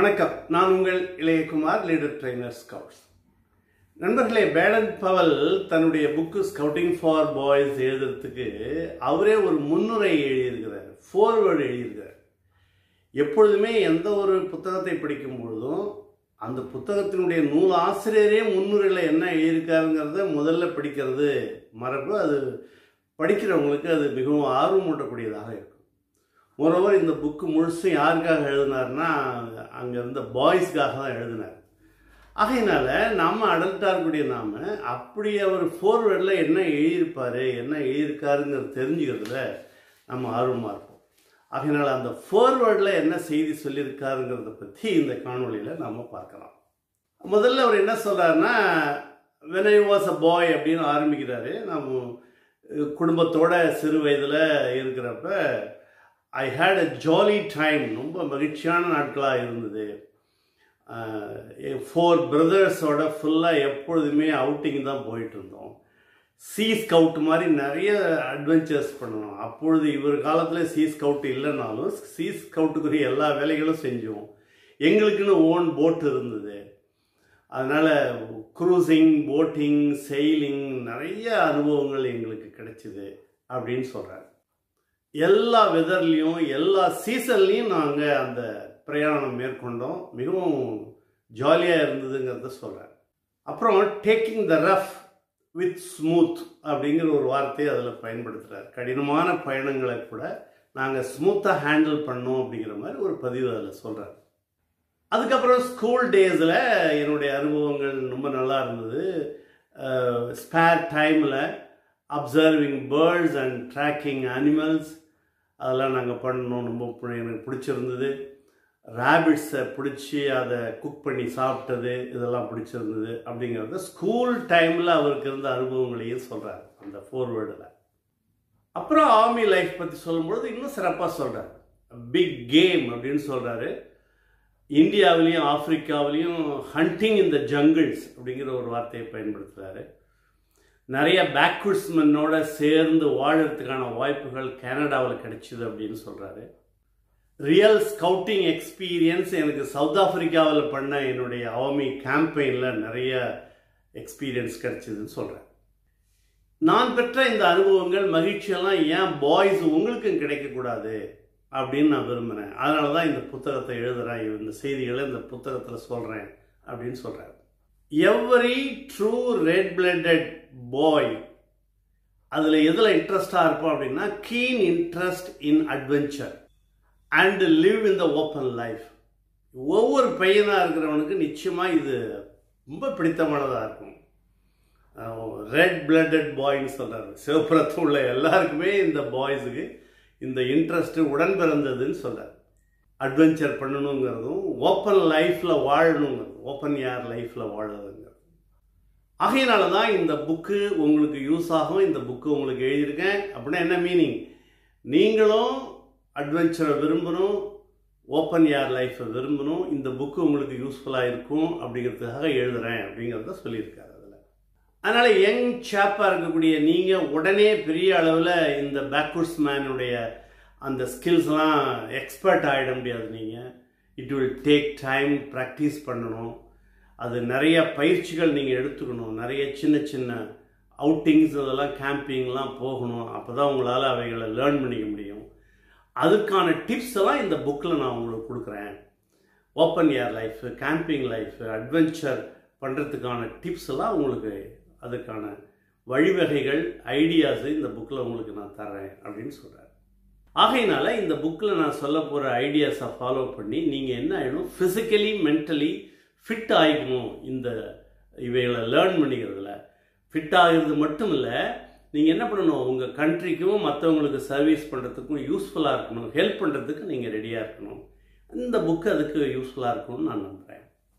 வணக்கம் நான் உங்கள் இளையகுமார் லீடர் ட்ரைனர் ஸ்கவுட்ஸ் நண்பர்களே பேடன் பவல் தன்னுடைய புக்கு ஸ்கவுட்டிங் ஃபார் பாய்ஸ் எழுதுறதுக்கு அவரே ஒரு முன்னுரை எழுதியிருக்கிறார் ஃபோர்வேர்டு எழுதியிருக்கிறார் எப்பொழுதுமே எந்த ஒரு புத்தகத்தை படிக்கும் பொழுதும் அந்த புத்தகத்தினுடைய நூல் ஆசிரியரே முன்னுரையில் என்ன எழுதியிருக்காருங்கிறத முதல்ல படிக்கிறது மரபு அது படிக்கிறவங்களுக்கு அது மிகவும் ஆர்வமூட்டக்கூடியதாக இருக்கும் மோரோவர் இந்த புக்கு முழுசும் யாருக்காக எழுதினார்னா அங்கே இருந்த பாய்ஸ்க்காக தான் எழுதினார் ஆகையினால நாம் அடல்ட்டாக இருக்கக்கூடிய நாம் அப்படி அவர் ஃபோர்வேர்டில் என்ன எழுதியிருப்பார் என்ன எழுதியிருக்காருங்கிறது தெரிஞ்சுக்கிறதுல நம்ம ஆர்வமாக இருப்போம் ஆகையினால அந்த ஃபோர்வேர்டில் என்ன செய்தி சொல்லியிருக்காருங்கிறத பற்றி இந்த காணொளியில் நாம் பார்க்கலாம் முதல்ல அவர் என்ன சொல்கிறாருன்னா வென் ஐ வாஸ் அ பாய் அப்படின்னு ஆரம்பிக்கிறாரு நம்ம குடும்பத்தோட சிறு வயதில் இருக்கிறப்ப I had a jolly time ரொம்ப மகிழ்ச்சியான நாட்களாக இருந்தது ஃபோர் பிரதர்ஸோட ஃபுல்லாக எப்பொழுதுமே அவுட்டிங் தான் போயிட்டு இருந்தோம் சி ஸ்கவுட் மாதிரி நிறைய அட்வென்ச்சர்ஸ் பண்ணணும் அப்பொழுது இவர் காலத்தில் சி ஸ்கவுட் இல்லைனாலும் சி ஸ்கவுட்டுக்குரிய எல்லா வேலைகளும் செஞ்சோம் எங்களுக்குன்னு ஓன் போட் இருந்தது அதனால் க்ரூசிங் போட்டிங் செயிலிங் நிறைய அனுபவங்கள் எங்களுக்கு கிடைச்சிது அப்படின்னு சொல்கிறார் எல்லா வெதர்லேயும் எல்லா சீசன்லேயும் நாங்கள் அந்த பிரயாணம் மேற்கொண்டோம் மிகவும் ஜாலியாக இருந்ததுங்கிறத சொல்கிறார் அப்புறம் taking the rough with smooth அப்படிங்கிற ஒரு வார்த்தையை அதில் பயன்படுத்துகிறார் கடினமான பயணங்களை கூட நாங்கள் ஸ்மூத்தாக ஹேண்டில் பண்ணோம் அப்படிங்கிற மாதிரி ஒரு பதிவு அதில் சொல்கிறார் அதுக்கப்புறம் ஸ்கூல் டேஸில் என்னுடைய அனுபவங்கள் ரொம்ப நல்லா இருந்தது ஸ்பேர் டைமில் observing birds and tracking animals அதெல்லாம் நாங்கள் பண்ணோம் ரொம்ப எனக்கு பிடிச்சிருந்தது ரேபிட்ஸை பிடிச்சி அதை குக் பண்ணி சாப்பிட்டது இதெல்லாம் பிடிச்சிருந்தது அப்படிங்கிறத ஸ்கூல் டைமில் அவருக்கு இருந்த அனுபவங்களையும் சொல்கிறார் அந்த ஃபோர்வேர்டில் அப்புறம் ஆர்மி லைஃப் பற்றி சொல்லும்பொழுது இன்னும் சிறப்பாக சொல்கிறார் பிக் கேம் அப்படின்னு சொல்கிறாரு இந்தியாவிலையும் ஆப்பிரிக்காவிலையும் ஹண்டிங் இந்த ஜங்கிள்ஸ் அப்படிங்கிற ஒரு வார்த்தையை பயன்படுத்துகிறாரு நிறைய பேக்வர்ட்ஸ்மென்னோட சேர்ந்து வாழறதுக்கான வாய்ப்புகள் கனடாவில் கிடைச்சிது அப்படின்னு சொல்கிறாரு ரியல் ஸ்கவுட்டிங் எக்ஸ்பீரியன்ஸ் எனக்கு சவுத் ஆப்பிரிக்காவில் பண்ண என்னுடைய ஆர்மி கேம்பெயினில் நிறைய எக்ஸ்பீரியன்ஸ் கிடைச்சிதுன்னு சொல்கிறேன் நான் பெற்ற இந்த அனுபவங்கள் மகிழ்ச்சியெல்லாம் ஏன் பாய்ஸ் உங்களுக்கும் கிடைக்கக்கூடாது அப்படின்னு நான் விரும்புகிறேன் அதனால தான் இந்த புத்தகத்தை எழுதுகிறேன் இந்த செய்திகளை இந்த புத்தகத்தில் சொல்கிறேன் அப்படின்னு சொல்கிறார் every true red blooded boy அதில் எதில் இன்ட்ரெஸ்டாக இருப்போம் அப்படின்னா keen interest in adventure and live in the open life ஒவ்வொரு பையனாக இருக்கிறவனுக்கு நிச்சயமாக இது ரொம்ப பிடித்தமானதாக இருக்கும் ரெட் பிளட்டட் பாய்ன்னு சொல்கிறாரு சிவப்புறத்து உள்ள எல்லாருக்குமே இந்த பாய்ஸுக்கு இந்த இன்ட்ரெஸ்ட்டு உடன் பிறந்ததுன்னு சொல்கிறார் அட்வென்ச்சர் பண்ணணுங்கிறதும் ஓப்பன் லைஃப்பில் வாழணுங்கிறது ஓப்பன் ஏர் லைஃப்பில் வாழறதுங்கிறது ஆகையினால தான் இந்த புக்கு உங்களுக்கு யூஸ் ஆகும் இந்த புக்கு உங்களுக்கு எழுதியிருக்கேன் அப்படின்னா என்ன மீனிங் நீங்களும் அட்வென்ச்சரை விரும்பணும் ஓப்பன் ஏர் லைஃப்பை விரும்பணும் இந்த புக்கு உங்களுக்கு யூஸ்ஃபுல்லாக இருக்கும் அப்படிங்கிறதுக்காக எழுதுகிறேன் அப்படிங்கிறத சொல்லியிருக்காரு அதில் அதனால் யங் சேப்பாக இருக்கக்கூடிய நீங்கள் உடனே பெரிய அளவில் இந்த பேக்வர்ட்ஸ் மேனுடைய அந்த ஸ்கில்ஸ்லாம் எக்ஸ்பர்ட் ஆகிட முடியாது நீங்கள் it will take time practice பண்ணணும் அது நிறைய பயிற்சிகள் நீங்கள் எடுத்துக்கணும் நிறைய சின்ன சின்ன அவுட்டிங்ஸ் அதெல்லாம் கேம்பிங்லாம் போகணும் அப்போ தான் உங்களால் அவைகளை லேர்ன் பண்ணிக்க முடியும் அதுக்கான டிப்ஸ் எல்லாம் இந்த புக்கில் நான் உங்களுக்கு கொடுக்குறேன் open air life camping life adventure பண்ணுறதுக்கான டிப்ஸ் எல்லாம் உங்களுக்கு அதுக்கான வழிவகைகள் ஐடியாஸு இந்த புக்கில் உங்களுக்கு நான் தரேன் அப்படின்னு சொல்கிறார் ஆகையினால இந்த புக்கில் நான் சொல்ல போகிற ஐடியாஸை ஃபாலோ பண்ணி நீங்கள் என்ன ஆகிடும் ஃபிசிக்கலி மென்டலி ஃபிட் ஆகிக்கணும் இந்த இவைகளை லேர்ன் பண்ணிக்கிறதுல ஃபிட் ஆகிறது மட்டும் இல்லை நீங்கள் என்ன பண்ணணும் உங்கள் கண்ட்ரிக்கும் மற்றவங்களுக்கு சர்வீஸ் பண்ணுறதுக்கும் யூஸ்ஃபுல்லாக இருக்கணும் ஹெல்ப் பண்ணுறதுக்கு நீங்கள் ரெடியாக இருக்கணும் இந்த புக்கு அதுக்கு யூஸ்ஃபுல்லாக இருக்கும்னு நான் நம்புகிறேன்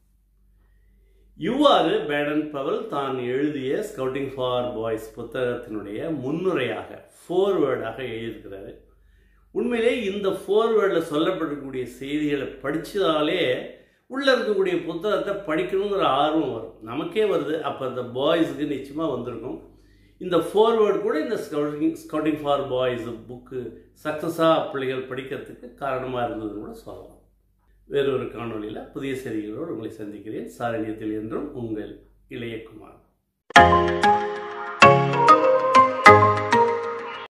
இவ்வாறு பேடன் பவல் தான் எழுதிய ஸ்கவுட்டிங் ஃபார் பாய்ஸ் புத்தகத்தினுடைய முன்னுரையாக ஃபோர்வேர்டாக எழுதியிருக்கிறாரு உண்மையிலே இந்த ஃபோர்வேர்டில் சொல்லப்படக்கூடிய செய்திகளை படித்ததாலே உள்ளே இருக்கக்கூடிய புத்தகத்தை படிக்கணுங்கிற ஆர்வம் வரும் நமக்கே வருது அப்போ அந்த பாய்ஸுக்கு நிச்சயமாக வந்திருக்கும் இந்த ஃபோர்வேர்டு கூட இந்த scouting scouting for boys book சக்ஸஸாக பிள்ளைகள் படிக்கிறதுக்கு காரணமாக இருந்ததுன்னு கூட சொல்லலாம் வேறொரு காணொளியில் புதிய செய்திகளோடு உங்களை சந்திக்கிறேன் சாரண்யத்தில் என்றும் உங்கள் இளையகுமார்